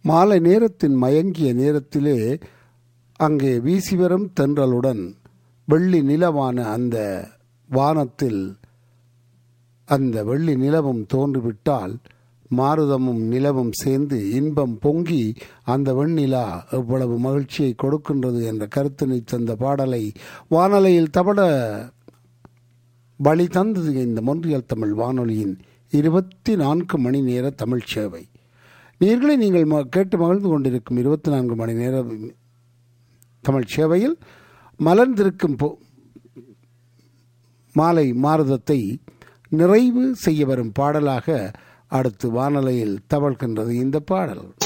மாலை நேரத்தின் மயங்கிய நேரத்திலே அங்கே வீசி வரும் தென்றலுடன் வெள்ளி நிலவான அந்த வானத்தில் அந்த வெள்ளி நிலவும் தோன்றிவிட்டால் மாருதமும் நிலவும் சேர்ந்து இன்பம் பொங்கி அந்த வெண்ணிலா எவ்வளவு மகிழ்ச்சியை கொடுக்கின்றது என்ற கருத்தினை தந்த பாடலை வானலையில் தபட வழி தந்தது இந்த மொன்றியல் தமிழ் வானொலியின் இருபத்தி நான்கு மணி நேர தமிழ் சேவை நீர்களை நீங்கள் ம- கேட்டு மகிழ்ந்து கொண்டிருக்கும் இருபத்தி நான்கு மணி நேர தமிழ் சேவையில் மலர்ந்திருக்கும் பொ- மாலை மாறுதத்தை நிறைவு செய்ய வரும் பாடலாக அடுத்து வானலையில் தவழ்கின்றது இந்த பாடல்